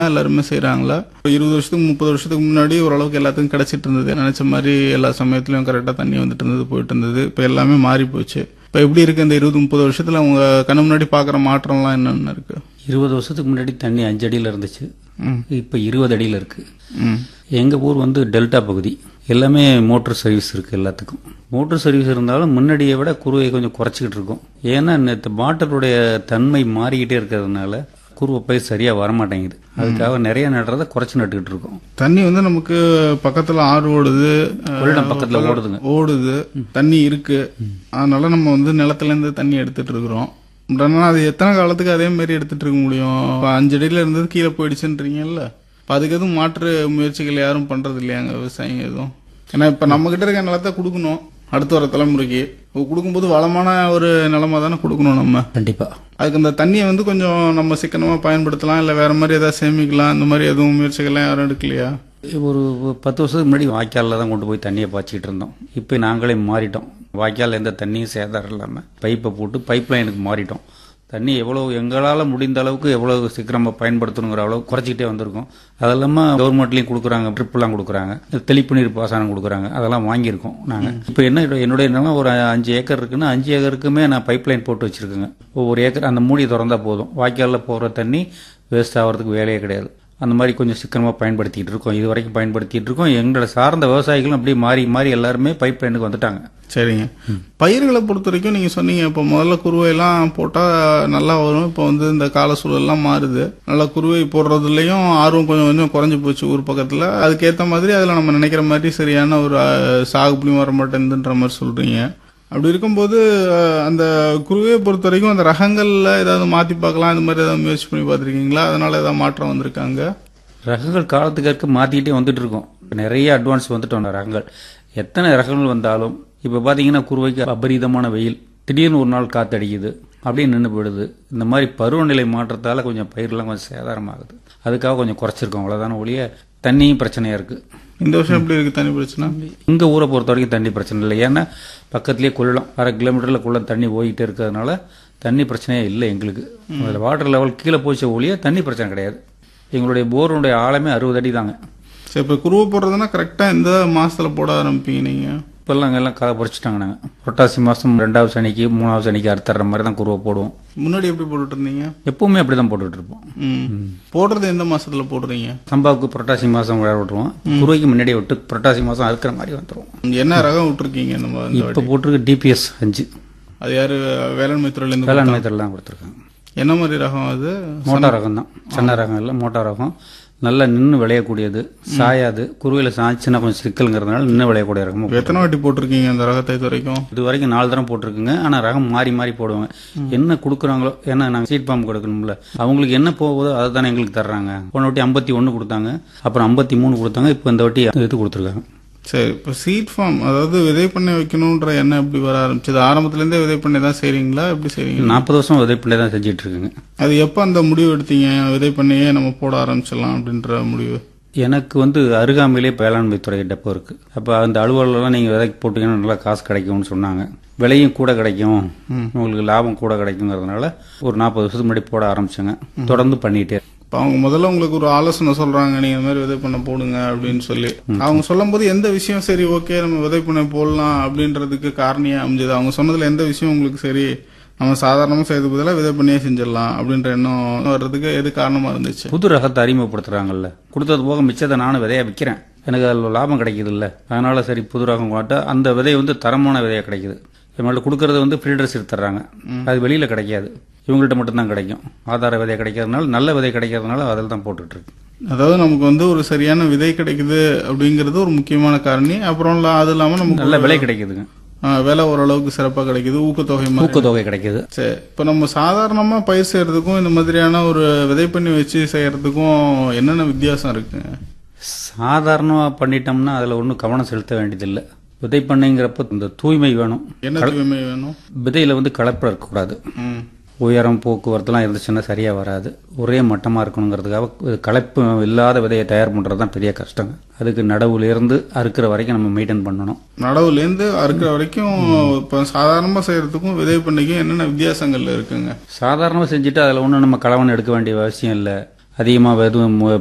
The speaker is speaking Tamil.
எல்லாருமே செய்றாங்களா இப்போ இருபது வருஷத்துக்கு முப்பது வருஷத்துக்கு முன்னாடி ஓரளவுக்கு எல்லாத்துக்கும் கிடைச்சிட்டு இருந்தது நினைச்ச மாதிரி எல்லா சமயத்துலயும் கரெக்டா தண்ணி வந்துட்டு இருந்தது போயிட்டு இருந்தது இப்போ எல்லாமே மாறி போச்சு இப்போ எப்படி இருக்கு இந்த இருபது முப்பது வருஷத்துல உங்க கண்ணு முன்னாடி பாக்குற மாற்றம்லாம் என்னென்ன இருக்கு இருபது வருஷத்துக்கு முன்னாடி தண்ணி அஞ்சு அடியில் இருந்துச்சு ம். இப்போ இருபது அடியில் இருக்கு ம் எங்கள் ஊர் வந்து டெல்டா பகுதி எல்லாமே மோட்டர் சர்வீஸ் இருக்குது எல்லாத்துக்கும் மோட்டர் சர்வீஸ் இருந்தாலும் முன்னாடியை விட குருவை கொஞ்சம் குறைச்சிக்கிட்டு இருக்கோம் ஏன்னா இந்த பாட்டிலுடைய தன்மை மாறிக்கிட்டே இருக்கிறதுனால குருவை பயிர் சரியாக வரமாட்டேங்குது அதுக்காக நிறைய நடுறதை குறைச்சி நட்டுக்கிட்டு இருக்கோம் தண்ணி வந்து நமக்கு பக்கத்துல ஆறு ஓடுது அஹ், கொள்ளிடம் பக்கத்தில் ஓடுதுங்க ஓடுது தண்ணி இருக்கு அதனால நம்ம வந்து நிலத்துல இருந்து தண்ணி எடுத்துட்டு இருக்கிறோம் பட் ஆனா அது எத்தனை காலத்துக்கு அதே மாதிரி எடுத்துட்டு இருக்க முடியும் இப்ப அஞ்சு அடியில இருந்தது கீழே போயிடுச்சுன்றீங்கல்ல இப்ப அதுக்கு எதுவும் மாற்று முயற்சிகள் யாரும் பண்றது இல்லையாங்க விவசாயிங்க எதுவும் ஏன்னா இப்ப நம்ம கிட்ட இருக்க நிலத்தை கொடுக்கணும் அடுத்து வர தலைமுறைக்கு இப்போ கொடுக்கும்போது வளமான ஒரு நிலமா தானே கொடுக்கணும் நம்ம கண்டிப்பாக அதுக்கு அந்த தண்ணியை வந்து கொஞ்சம் நம்ம சிக்கனமா பயன்படுத்தலாம் இல்ல வேற மாதிரி ஏதாவது சேமிக்கலாம் இந்த மாதிரி எதுவும் முயற்சிகள்லாம் யாரும் எடுக்கலையா ஒரு பத்து வருஷத்துக்கு முன்னாடி வாய்க்காலில் தான் கொண்டு போய் தண்ணியை பாய்ச்சிக்கிட்டு இருந்தோம் இப்போ நாங்களே மாறிட்டோம் வாய்க்காலில் எந்த தண்ணியும் சேதாரம் இல்லாமல் பைப்பை போட்டு பைப் லைனுக்கு மாறிட்டோம் தண்ணி எவ்வளோ எங்களால் முடிந்த அளவுக்கு எவ்வளோ சீக்கிரமாக பயன்படுத்தணுங்கிற அளவுக்கு குறைச்சிக்கிட்டே வந்திருக்கோம் அது இல்லாமல் கவர்மெண்ட்லேயும் கொடுக்குறாங்க ட்ரிப்லாம் கொடுக்குறாங்க தெளிப்பு நீர் பாசனம் கொடுக்குறாங்க அதெல்லாம் வாங்கியிருக்கோம் நாங்கள் இப்போ என்ன என்னுடைய நிலம் ஒரு அஞ்சு ஏக்கர் இருக்குன்னா அஞ்சு ஏக்கருக்குமே நான் பைப் லைன் போட்டு வச்சுருக்கேங்க ஒவ்வொரு ஏக்கர் அந்த மூடி திறந்தா போதும் வாய்க்காலில் போகிற தண்ணி வேஸ்ட் ஆகிறதுக்கு வேலையே கிடையாது அந்த மாதிரி கொஞ்சம் சிக்கனமாக பயன்படுத்திட்டு இருக்கோம் இது வரைக்கும் பயன்படுத்திட்டு இருக்கோம் எங்களோட சார்ந்த விவசாயிகளும் அப்படியே மாறி மாறி எல்லாருமே பைப் லைனுக்கு வந்துட்டாங்க சரிங்க பயிர்களை பொறுத்த வரைக்கும் நீங்க சொன்னீங்க இப்போ முதல்ல குருவையெல்லாம் போட்டா நல்லா வரும் இப்போ வந்து இந்த கால சூழல்லாம் மாறுது நல்லா குருவை போடுறதுலயும் ஆர்வம் கொஞ்சம் கொஞ்சம் குறைஞ்சு போச்சு ஊர் பக்கத்துல அதுக்கேத்த மாதிரி அதுல நம்ம நினைக்கிற மாதிரி சரியான ஒரு அஹ், சாகுபடியும் வர மாட்டேங்குதுன்ற மாதிரி சொல்றீங்க அப்படி இருக்கும்போது அஹ், அந்த குருவையை பொறுத்த வரைக்கும் அந்த ரகங்கள்ல ஏதாவது மாத்தி பார்க்கலாம் இந்த மாதிரி ஏதாவது முயற்சி பண்ணி பார்த்திருக்கீங்களா அதனால ஏதாவது மாற்றம் வந்திருக்காங்க ரகங்கள் காலத்துக்கு இருக்க மாற்றிக்கிட்டே வந்துட்டு இருக்கோம் நிறைய அட்வான்ஸ் வந்துட்டோம் ரகங்கள் எத்தனை ரகங்கள் வந்தாலும் இப்போ பார்த்தீங்கன்னா குருவைக்கு அபரீதமான வெயில் திடீர்னு ஒரு நாள் காத்தடிக்குது அப்படியே நின்று போயிடுது இந்த மாதிரி பருவநிலை மாற்றத்தால் கொஞ்சம் பயிரெலாம் கொஞ்சம் சேதாரமாகுது அதுக்காக கொஞ்சம் குறைச்சிருக்கோம் அவ்வளோதான ஒழிய தண்ணியும் பிரச்சனையாக இருக்குது இந்த வருஷம் எப்படி இருக்கு தண்ணி பிரச்சனை இங்க ஊரை பொறுத்த வரைக்கும் தண்ணி பிரச்சனை இல்லை ஏன்னா பக்கத்துலேயே கொள்ளம் அரை கிலோமீட்டரில் குள்ளம் தண்ணி போயிட்டே இருக்கிறதுனால தண்ணி பிரச்சனையே இல்லை எங்களுக்கு அதில் வாட்டர் லெவல் கீழே போச்ச ஒழிய தண்ணி பிரச்சனை கிடையாது எங்களுடைய போருடைய ஆழமே அறுபது அடி தாங்க சரி இப்போ குருவை போடுறதுன்னா கரெக்டா எந்த மாசத்துல போட ஆரம்பிப்பீங்க நீங்க இப்போல்லாம் எல்லாம் களை பறிச்சிட்டாங்க நாங்கள் புரட்டாசி மாதம் ரெண்டாவது சனிக்கு மூணாவது சனிக்கு அறுத்தர்ற மாதிரி தான் குருவை போடுவோம் முன்னாடி எப்படி போட்டுட்டு இருந்தீங்க எப்பவுமே அப்படி தான் போட்டுட்டு இருப்போம் ம். போடுறது எந்த மாசத்துல போடுறீங்க சம்பாவுக்கு புரட்டாசி மாதம் விளையாட விட்டுருவோம் குருவைக்கு முன்னாடியே விட்டு புரட்டாசி மாதம் அறுக்கிற மாதிரி வந்துருவோம் என்ன ரகம் விட்டுருக்கீங்க இந்த மாதிரி இந்த இப்போ போட்டிருக்கு டிபிஎஸ் அஞ்சு அது யாரு வேளாண்மை துறையில இருந்து வேளாண்மை துறையில் தான் கொடுத்துருக்காங்க என்ன மாதிரி ரகம் அது மோட்டார் ரகம் தான் சின்ன ரகம் இல்லை மோட்டார் ரகம் நல்லா நின்று விளையக்கூடியது சாயாது குருவியில் சாய்ச்சினா கொஞ்சம் சிக்கலுங்கிறதுனால நின்று விளையக்கூடிய ரகமும் எத்தனை வாட்டி போட்டிருக்கீங்க அந்த ரகத்தை இது வரைக்கும் இது வரைக்கும் நாலு தரம் போட்டிருக்குங்க ஆனால் ரகம் மாறி மாறி போடுவாங்க என்ன கொடுக்குறாங்களோ ஏன்னா நாங்கள் சீட் பாம்பு கொடுக்கணும்ல அவங்களுக்கு என்ன போகுதோ அதை தானே எங்களுக்கு தர்றாங்க போன வாட்டி ஐம்பத்தி ஒன்று கொடுத்தாங்க அப்புறம் ஐம்பத்தி மூணு கொடுத்தாங்க இப்போ இந்த வாட்டி இது கொடுத்துருக்காங்க சரி இப்போ சீட் ஃபார்ம் அதாவது விதை பண்ணை வைக்கணுன்ற எண்ணம் எப்படி வர ஆரம்பிச்சது ஆரம்பத்துல இருந்தே விதை பண்ணை தான் செய்றீங்களா எப்படி செய்றீங்க நாற்பது வருஷம் விதைப்பிள்ளை தான் செஞ்சுட்டு இருக்குங்க அது எப்போ அந்த முடிவு எடுத்தீங்க விதை பண்ணையே நம்ம போட ஆரம்பிச்சிடலாம் அப்படின்ற முடிவு எனக்கு வந்து அருகாமையிலே வேளாண்மை துறை டெப்போ இருக்கு அப்போ அந்த அலுவலகம்லாம் நீங்கள் விதைக்கு போட்டீங்கன்னா நல்லா காசு கிடைக்கும்னு சொன்னாங்க விலையும் கூட கிடைக்கும் உங்களுக்கு லாபம் கூட கிடைக்குங்கிறதுனால ஒரு நாற்பது வருஷத்துக்கு முன்னாடி போட ஆரம்பிச்சேங்க தொடர்ந்து பண்ணிட்டே இருக்கேன். இப்போ அவங்க முதல்ல உங்களுக்கு ஒரு ஆலோசனை சொல்றாங்க நீங்க இந்த மாதிரி விதை பண்ண போடுங்க அப்படின்னு சொல்லி அவங்க சொல்லும்போது எந்த விஷயம் சரி ஓகே நம்ம விதை பண்ண போடலாம் அப்படின்றதுக்கு காரணியா அமைஞ்சது அவங்க சொன்னதுல எந்த விஷயம் உங்களுக்கு சரி நம்ம சாதாரணமா செய்யறது பதிலாக விதை பண்ணியே செஞ்சிடலாம் அப்படின்ற எண்ணம் வர்றதுக்கு எது காரணமா இருந்துச்சு புது ரகத்தை அறிமுகப்படுத்துறாங்கல்ல கொடுத்தது போக மிச்சத்தை நானும் விதையா விற்கிறேன் எனக்கு அதில் லாபம் கிடைக்குது இல்லை அதனால சரி புது ரகம் காட்ட அந்த விதை வந்து தரமான விதையா கிடைக்குது இவங்கள்ட்ட கொடுக்கறது வந்து ஃப்ரீடர்ஸ் எடுத்துறாங்க அது வெளியில கிடைக்காது இவங்கள்ட்ட மட்டும்தான் கிடைக்கும் ஆதார விதை கிடைக்கிறதுனால நல்ல விதை கிடைக்கிறதுனால அதில் தான் போட்டுட்டு இருக்கு அதாவது நமக்கு வந்து ஒரு சரியான விதை கிடைக்குது அப்படிங்கிறது ஒரு முக்கியமான காரணி அப்புறம் இல்ல- அது இல்லாம நமக்கு நல்ல விலை கிடைக்குதுங்க ஆ, விலை ஓரளவுக்கு சிறப்பா கிடைக்குது ஊக்கத்தொகை மாதிரி ஊக்கத்தொகை கிடைக்குது சரி இப்போ நம்ம சாதாரணமா பயிர் செய்யறதுக்கும் இந்த மாதிரியான ஒரு விதை பண்ணி வச்சு செய்யறதுக்கும் என்னென்ன வித்தியாசம் இருக்குங்க சாதாரணமாக பண்ணிட்டோம்னா அதில் ஒன்றும் கவனம் செலுத்த வேண்டியதில்லை விதை பண்ணைங்கிறப்ப இந்த தூய்மை வேணும் என்ன தூய்மை வேணும் விதையில் வந்து கலப்படம் இருக்கக்கூடாது ம். உயரம் போக்குவரத்துலாம் இருந்துச்சுன்னா சரியாக வராது ஒரே மட்டமாக இருக்கணுங்கிறதுக்காக இது கலப்பு இல்லாத விதையை தயார் பண்ணுறது தான் பெரிய கஷ்டங்க அதுக்கு நடவுலேருந்து அறுக்கிற வரைக்கும் நம்ம மெயின்டைன் பண்ணணும் நடவுலேருந்து அறுக்கிற வரைக்கும் இப்போ சாதாரணமா செய்யறதுக்கும் விதை பண்ணிக்கும் என்னென்ன வித்தியாசங்கள் இருக்குங்க சாதாரணமாக செஞ்சுட்டு அதில் ஒன்றும் நம்ம களவன் எடுக்க வேண்டிய அவசியம் இல்லை அதிகமாக எதுவும்